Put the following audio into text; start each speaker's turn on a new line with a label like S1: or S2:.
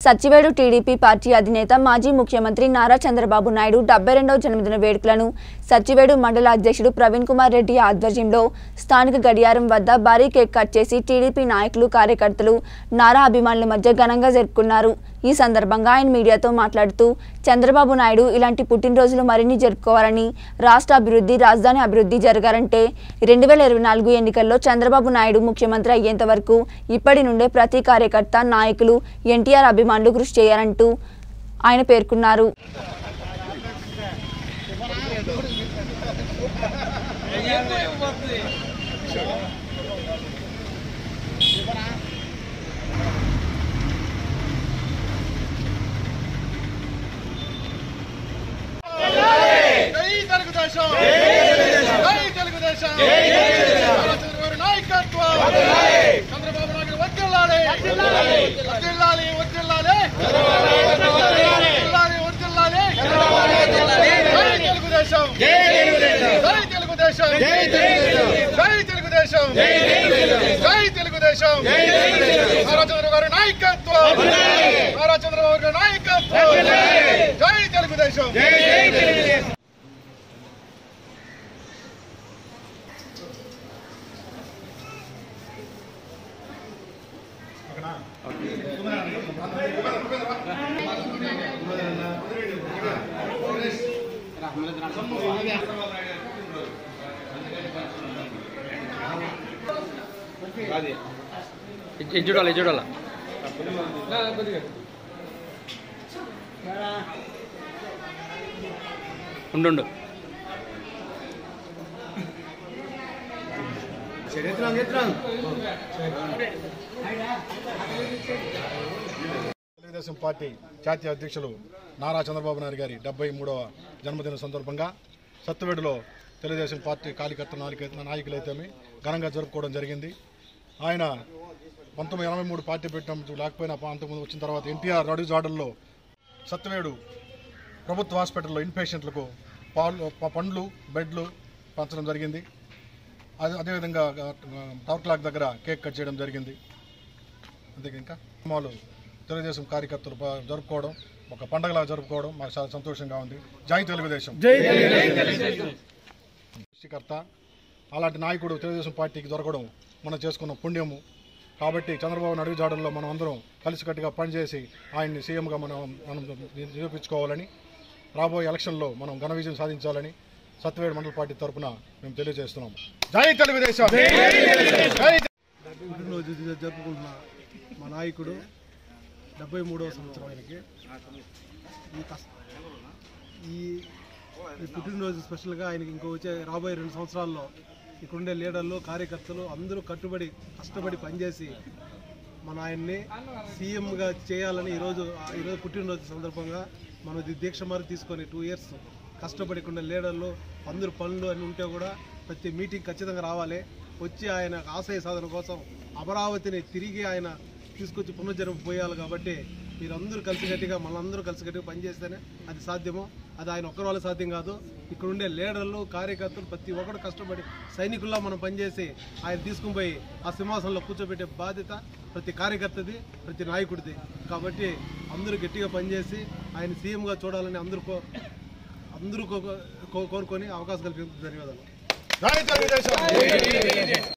S1: సచ్చివేడు TDP party అధినేత మాజీ ముఖ్యమంత్రి నారా చంద్రబాబు నాయుడు డెబ్బై రెండవ జన్మదిన వేడుకలను సచ్చివేడు మండల అధ్యక్షుడు ప్రవీణ్ కుమార్ రెడ్డి ఆధ్వర్యంలో స్థానిక గడియారం వద్ద భారీ కేక్ కట్ చేసి టీడీపీ నాయకులు కార్యకర్తలు నారా అభిమానుల మధ్య ఘనంగా జరుపుకున్నారు ఈ సందర్భంగా ఆయన మీడియాతో మాట్లాడుతూ చంద్రబాబు నాయుడు ఇలాంటి పుట్టినరోజులు మరిన్ని జరుపుకోవాలని రాష్ట్ర అభివృద్ధి రాజధాని అభివృద్ధి జరగాలంటే రెండు వేల ఇరవై నాలుగు ఎన్నికల్లో చంద్రబాబు నాయుడు ముఖ్యమంత్రి అయ్యేంత వరకు ఇప్పటి నుండే ప్రతి కార్యకర్త నాయకులు ఎన్టీఆర్ అభిమానులు కృషి చేయాలంటూ ఆయన పేర్కొన్నారు
S2: జై తెలుగుదేశం జై తెలుగుదేశం చంద్రబాబు నాయకత్వం చంద్రబాబు నాయుడు వర్దిల్లాలి వర్దిల్లాలి వర్దిల్లాలి వర్దిల్లాలి వర్దిల్లాలి జై తెలుగుదేశం జై తెలుగుదేశం జై తెలుగుదేశం జై తెలుగుదేశం నారా చంద్రబాబు గారి నాయకత్వం నారా చంద్రబాబు గారి నాయకత్వం జై తెలుగుదేశం
S3: ఇది చూడాలి ఇది చూడాలి ఉండు
S2: తెలుగుదేశం పార్టీ జాతీయ అధ్యక్షులు నారా చంద్రబాబు నాయుడు గారి డెబ్బై మూడవ జన్మదిన సందర్భంగా సత్తువేడులో తెలుగుదేశం పార్టీ కార్యకర్త నాయక నాయకులైతేమి ఘనంగా జరుపుకోవడం జరిగింది ఆయన పంతొమ్మిది ఎనభై మూడు పార్టీ పెట్టినప్పుడు లేకపోయినా పంతొమ్మిది వచ్చిన తర్వాత ఎన్టీఆర్ అడుగు జాడల్లో సత్తువేడు ప్రభుత్వ హాస్పిటల్లో ఇన్పేషెంట్లకు పాలు ప- పండ్లు బెడ్లు పంచడం జరిగింది అదే అదేవిధంగా టవర్ క్లాక్ దగ్గర కేక్ కట్ చేయడం జరిగింది అంతే ఇంకా మాలు తెలుగుదేశం కార్యకర్తలు బా- జరుపుకోవడం ఒక పండగలా జరుపుకోవడం మాకు చాలా సంతోషంగా ఉంది జై తెలుగుదేశం సృష్టికర్త అలాంటి నాయకుడు తెలుగుదేశం పార్టీకి దొరకడం మనం చేసుకున్న పుణ్యము కాబట్టి చంద్రబాబు నాయుడు జాడల్లో మనం అందరం కలిసికట్టుగా పనిచేసి ఆయన్ని సీఎంగా మనం మనం నిరూపించుకోవాలని రాబోయే ఎలక్షన్లో మనం ఘన విజయం సాధించాలని సత్యవేడు మండల పార్టీ తరఫున మేము తెలియజేస్తున్నాం జై తెలుగుదేశం జై
S4: పుట్టినరోజు జ- జరుపుకుంటున్న మా నాయకుడు డెబ్బై మూడవ సంవత్సరం ఆయనకి ఈ కస్- ఈ ఈ పుట్టినరోజు స్పెషల్గా ఆయనకి ఇంకో వచ్చే రాబోయే రెండు సంవత్సరాల్లో ఇక్కడుండే లీడర్లు కార్యకర్తలు అందరూ కట్టుబడి కష్టపడి పనిచేసి మన ఆయన్ని సీఎంగా చేయాలని ఈరోజు ఈరోజు పుట్టినరోజు సందర్భంగా మనం ఇది దీక్ష మరి తీసుకొని టూ ఇయర్స్ కష్టపడి ఇక్కడ ఉండే లీడర్లు అందరూ పనులు అని ఉంటే కూడా ప్రతి మీటింగ్ ఖచ్చితంగా రావాలి వచ్చి ఆయన ఆశయ సాధన కోసం అమరావతిని తిరిగి ఆయన తీసుకొచ్చి పునర్జన్మ పోయాలి కాబట్టి మీరందరూ కలిసికట్టుగా మనందరూ కలిసికట్టుగా పనిచేస్తేనే అది సాధ్యము అది ఆయన ఒక్కరి వల్ల సాధ్యం కాదు ఇక్కడ ఉండే లీడర్లు కార్యకర్తలు ప్రతి ఒక్కరు కష్టపడి సైనికుల్లా మనం పనిచేసి ఆయన తీసుకుని పోయి ఆ సింహాసనంలో కూర్చోబెట్టే బాధ్యత ప్రతి కార్యకర్తది ప్రతి నాయకుడిది కాబట్టి అందరూ గట్టిగా పనిచేసి ఆయన సీఎంగా చూడాలని అందరూ కో అందరూ కో- కో- కోరుకొని అవకాశం కల్పించిన ధన్యవాదాలు
S2: జై తెలుగుదేశం